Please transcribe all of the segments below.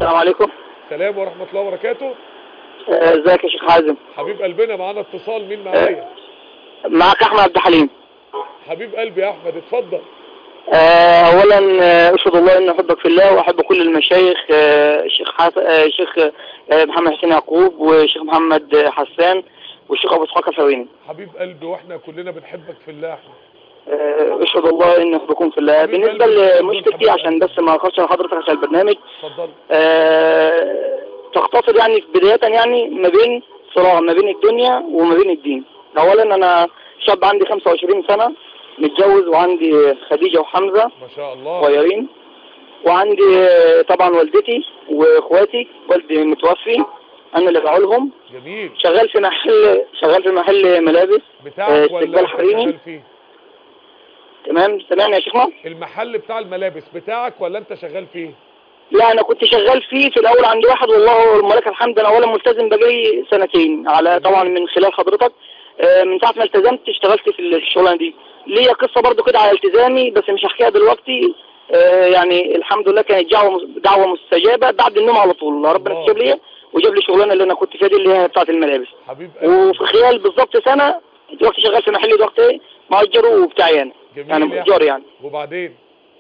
السلام عليكم سلام ورحمة الله وبركاته آه، ازيك يا شيخ حازم حبيب قلبنا معانا اتصال مين معايا معك احمد عبد الحليم حبيب قلبي يا احمد اتفضل آه، اولا آه، اشهد الله اني احبك في الله واحب كل المشايخ آه، الشيخ حس... آه، الشيخ آه، محمد حسين يعقوب والشيخ محمد آه، حسان والشيخ ابو اسحاق الحويني حبيب قلبي واحنا كلنا بنحبك في الله يا احمد آه، اشهد الله اني احبكم في الله حبيب بالنسبه قلبي، لمشكلتي حبيب عشان قلبي. بس ما اخرش على حضرتك عشان البرنامج اتفضل آه، تختصر يعني بداية يعني ما بين صراع ما بين الدنيا وما بين الدين اولا انا شاب عندي 25 سنة متجوز وعندي خديجة وحمزة ما شاء الله صغيرين وعندي آه، طبعا والدتي واخواتي والدي متوفي انا اللي بعولهم جميل شغال في محل شغال في محل ملابس آه، بتاعك ولا استقبال انت حريمي. شغال فيه تمام سامعني يا شيخنا المحل بتاع الملابس بتاعك ولا انت شغال فيه لا انا كنت شغال فيه في الاول عند واحد والله الملك الحمد انا اولا ملتزم بقالي سنتين على طبعا من خلال حضرتك آه، من ساعه ما التزمت اشتغلت في الشغلانه دي ليا قصه برضو كده على التزامي بس مش هحكيها دلوقتي آه، يعني الحمد لله كانت دعوه دعوه مستجابه بعد النوم على طول ربنا الله. استجاب ليا وجاب لي الشغلانه اللي انا كنت فيها دي اللي هي بتاعه الملابس حبيب قلبي وفي خلال بالظبط سنه دلوقتي شغال في محل دلوقتي مأجره وبتاعي انا جميل يعني يا مأجر أحمد. يعني وبعدين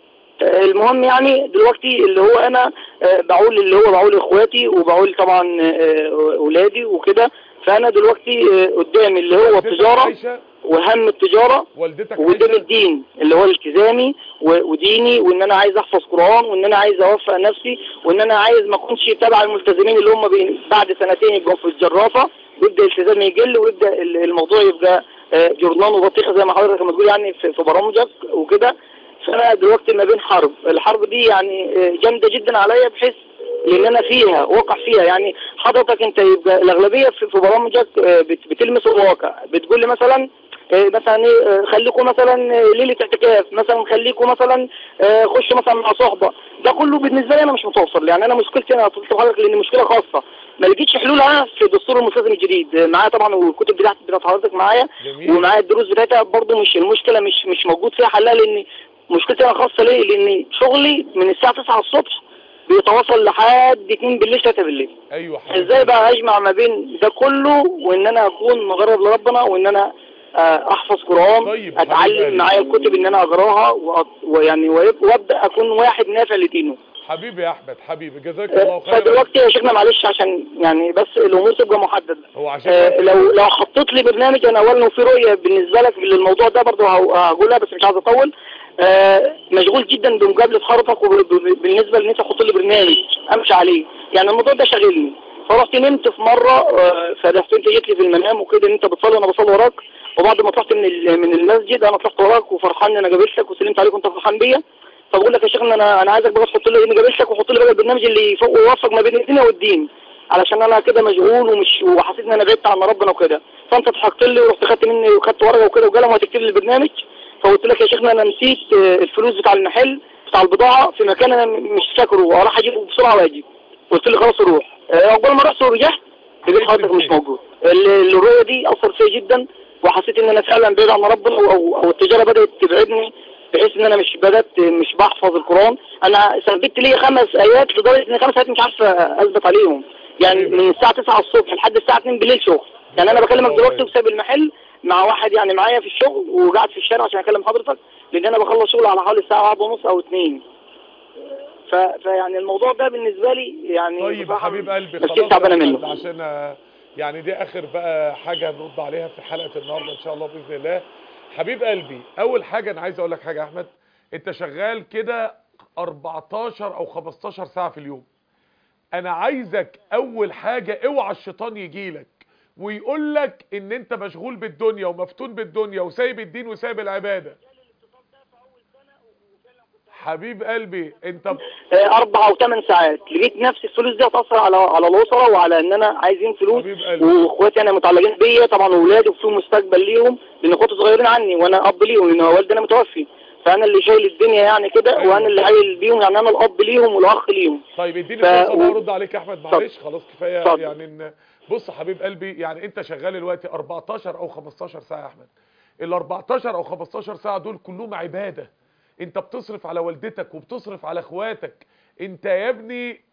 المهم يعني دلوقتي اللي هو انا آه، بعول اللي هو بعول اخواتي وبعول طبعا آه، اولادي وكده فانا دلوقتي آه، قدامي اللي هو والدتك التجارة عايشة وهم التجارة والدتك وقدام عايشة الدين اللي هو التزامي و- وديني وان انا عايز احفظ قرآن وان انا عايز اوفق نفسي وان انا عايز ما اكونش تبع الملتزمين اللي هم بي- بعد سنتين يبقوا في الجرافة ويبدا الالتزام يقل ويبدا ال- الموضوع يبقى آه، جرنان وبطيخة زي ما حضرتك لما تقول يعني في في برامجك وكده فانا دلوقتي ما بين حرب الحرب دي يعني آه، جامدة جدا عليا بحيث لان انا فيها واقع فيها يعني حضرتك انت يبقى الاغلبيه في في برامجك آه، بت- بتلمس الواقع بتقول لي مثلا آه، مثلا ايه آه، خليكم مثلا آه، ليله اعتكاف مثلا خليكم مثلا آه، خش مثلا مع صحبه ده كله بالنسبه لي انا مش متوفر يعني انا مشكلتي انا قلت لحضرتك لان مشكله خاصه ما لقيتش حلولها في دستور الملتزم الجديد آه، معايا طبعا والكتب بتاعت بتاعت حضرتك معايا جميل ومعايا الدروس بتاعتها برضه مش المشكله مش مش موجود فيها حلها لان مشكلتي انا خاصه ليه لان شغلي من الساعه 9 الصبح بيتواصل لحد 2 بالليل 3 بالليل ايوه حبيب ازاي بقى اجمع ما بين ده كله وان انا اكون مجرد لربنا وان انا آه، احفظ قرآن طيب، حبيب اتعلم قلبي. معايا الكتب ان انا اقراها وأ- ويعني ويب- وابدا اكون واحد نافع لدينه حبيبي يا احمد حبيبي جزاك الله آه، خيرا فدلوقتي يا شيخنا معلش عشان يعني بس الامور تبقى محدده هو عشان آه، وقت- لو لو حطيت لي برنامج انا اولا وفي رؤيه بالنسبه لك للموضوع ده برضه هو- هقولها بس مش عايز اطول آه، مشغول جدا بمقابله حضرتك وبالنسبه لان انت تحط لي برنامج امشي عليه يعني الموضوع ده شاغلني فرحت نمت في مره آه، فرحت انت جيت لي في المنام وكده ان انت بتصلي وانا بصلي وراك وبعد ما طلعت من ال- من المسجد انا طلعت وراك وفرحان ان انا قابلتك وسلمت عليك وانت فرحان بيا فبقول لك يا شيخنا انا انا عايزك بقى تحط لي اني قابلتك وحط لي بقى البرنامج اللي يفوق ويوفق ما بين الدنيا والدين علشان انا كده مشغول ومش وحسيت ان انا بعدت عن ربنا وكده فانت ضحكت لي ورحت خدت مني وخدت ورقه وكده وقلم وهتكتب لي البرنامج فقلت لك يا شيخنا انا نسيت آه، الفلوس بتاع المحل بتاع البضاعه في مكان انا م- مش فاكره وراح اجيبه بسرعه واجي قلت لي خلاص روح آه، عقبال ما رحت ورجعت لقيت حضرتك مش موجود ال- الرؤيه دي اثرت فيا جدا وحسيت ان انا فعلا بعيد عن ربنا او او, أو التجاره بدات تبعدني بحيث ان انا مش بدات مش بحفظ القران انا ثبت لي خمس ايات لدرجه ان خمس ايات مش عارف اثبت عليهم يعني من الساعه 9 الصبح لحد الساعه 2 بالليل شغل يعني انا بكلمك دلوقتي وسايب المحل مع واحد يعني معايا في الشغل وقاعد في الشارع عشان اكلم حضرتك لان انا بخلص شغل على حوالي الساعه 1 ونص او 2 ف... فيعني الموضوع ده بالنسبه لي يعني طيب يا بصراحة حبيب قلبي نفسيتي خلاص تعبانه يا أحمد، منه عشان آه، يعني دي اخر بقى حاجه نرد عليها في حلقه النهارده ان شاء الله باذن الله حبيب قلبي اول حاجه انا عايز اقول لك حاجه يا احمد انت شغال كده 14 او 15 ساعه في اليوم انا عايزك اول حاجه اوعى الشيطان يجيلك ويقول لك ان انت مشغول بالدنيا ومفتون بالدنيا وسايب الدين وسايب العباده حبيب قلبي انت ب- آه، اربع او ثمان ساعات لقيت نفس الفلوس دي هتاثر على على الاسره وعلى ان انا عايزين فلوس حبيب قلبي. واخواتي انا متعلقين بيا طبعا واولادي وفي مستقبل ليهم لان اخواتي صغيرين عني وانا اب ليهم لان والدي انا متوفي فانا اللي شايل الدنيا يعني كده أيوة. وانا اللي عايل بيهم يعني انا الاب ليهم والاخ ليهم طيب اديني ف- فرصه بقى و- ارد عليك يا احمد اتفضل. معلش خلاص كفايه اتفضل. يعني ان بص يا حبيب قلبي يعني انت شغال دلوقتي 14 او 15 ساعه يا احمد ال 14 او 15 ساعه دول كلهم عباده انت بتصرف على والدتك وبتصرف على اخواتك انت يا ابني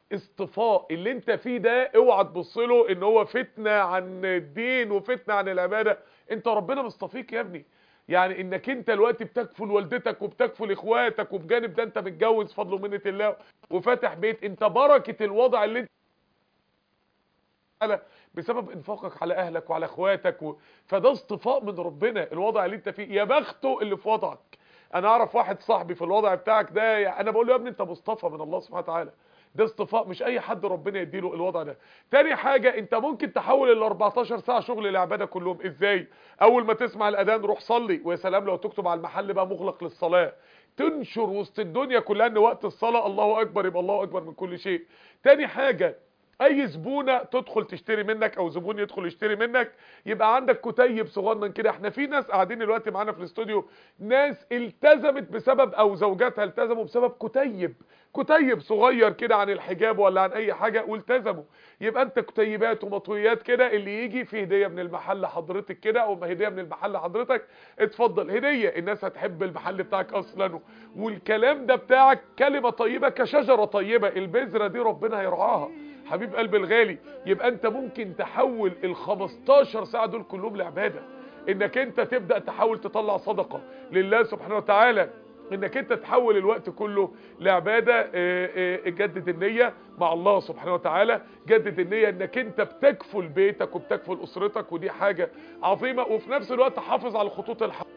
اصطفاء اللي انت فيه ده اوعى تبص له ان هو فتنه عن الدين وفتنه عن العباده انت ربنا مصطفيك يا ابني يعني انك انت دلوقتي بتكفل والدتك وبتكفل اخواتك وبجانب ده انت متجوز فضل ومنه الله وفاتح بيت انت بركه الوضع اللي انت على بسبب انفاقك على اهلك وعلى اخواتك و... فده اصطفاء من ربنا الوضع اللي انت فيه يا بخته اللي في وضعك انا اعرف واحد صاحبي في الوضع بتاعك ده يعني انا بقول له يا ابني انت مصطفى من الله سبحانه وتعالى ده اصطفاء مش اي حد ربنا يديله الوضع ده تاني حاجة انت ممكن تحول ال 14 ساعة شغل العبادة كلهم ازاي اول ما تسمع الاذان روح صلي ويا سلام لو تكتب على المحل بقى مغلق للصلاة تنشر وسط الدنيا كلها ان وقت الصلاة الله اكبر يبقى الله اكبر من كل شيء تاني حاجة اي زبونه تدخل تشتري منك او زبون يدخل يشتري منك يبقى عندك كتيب صغنن كده احنا في ناس قاعدين دلوقتي معانا في الاستوديو ناس التزمت بسبب او زوجاتها التزموا بسبب كتيب كتيب صغير كده عن الحجاب ولا عن اي حاجه والتزموا يبقى انت كتيبات ومطويات كده اللي يجي في هديه من المحل حضرتك كده او هديه من المحل حضرتك اتفضل هديه الناس هتحب المحل بتاعك اصلا والكلام ده بتاعك كلمه طيبه كشجره طيبه البذره دي ربنا هيرعاها حبيب قلب الغالي يبقى انت ممكن تحول ال 15 ساعه دول كلهم لعباده انك انت تبدا تحاول تطلع صدقه لله سبحانه وتعالى انك انت تحول الوقت كله لعباده اه اه جدد النيه مع الله سبحانه وتعالى جدد النيه انك انت بتكفل بيتك وبتكفل اسرتك ودي حاجه عظيمه وفي نفس الوقت حافظ على الخطوط الحمراء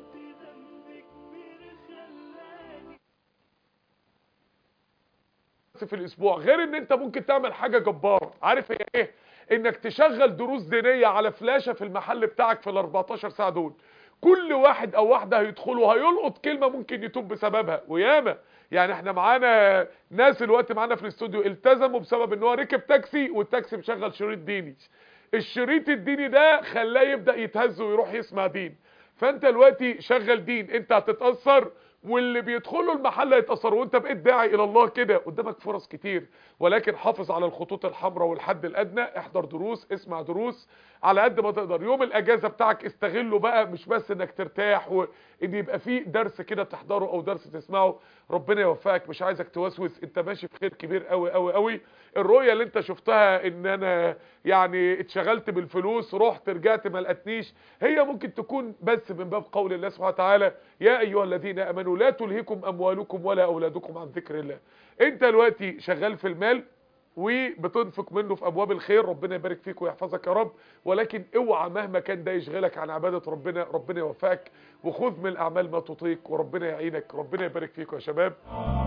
في الاسبوع غير ان انت ممكن تعمل حاجه جباره عارف هي ايه انك تشغل دروس دينيه على فلاشه في المحل بتاعك في ال 14 ساعه دول كل واحد او واحده هيدخلوا هيلقط كلمه ممكن يتوب بسببها وياما يعني احنا معانا ناس الوقت معانا في الاستوديو التزموا بسبب ان هو ركب تاكسي والتاكسي مشغل شريط ديني الشريط الديني ده خلاه يبدا يتهز ويروح يسمع دين فانت دلوقتي شغل دين انت هتتاثر واللي بيدخلوا المحل هيتاثروا وانت بقيت داعي الى الله كده قدامك فرص كتير ولكن حافظ على الخطوط الحمراء والحد الادنى احضر دروس اسمع دروس على قد ما تقدر يوم الاجازه بتاعك استغله بقى مش بس انك ترتاح وان يبقى فيه درس كده تحضره او درس تسمعه ربنا يوفقك مش عايزك توسوس انت ماشي في خير كبير قوي قوي قوي الرؤيه اللي انت شفتها ان انا يعني اتشغلت بالفلوس رحت رجعت ما لقتنيش هي ممكن تكون بس من باب قول الله سبحانه وتعالى يا ايها الذين امنوا لا تلهكم اموالكم ولا اولادكم عن ذكر الله انت دلوقتي شغال في المال وبتنفق منه في ابواب الخير ربنا يبارك فيك ويحفظك يا رب ولكن اوعى مهما كان ده يشغلك عن عباده ربنا ربنا يوفقك وخذ من الاعمال ما تطيق وربنا يعينك ربنا يبارك فيك يا شباب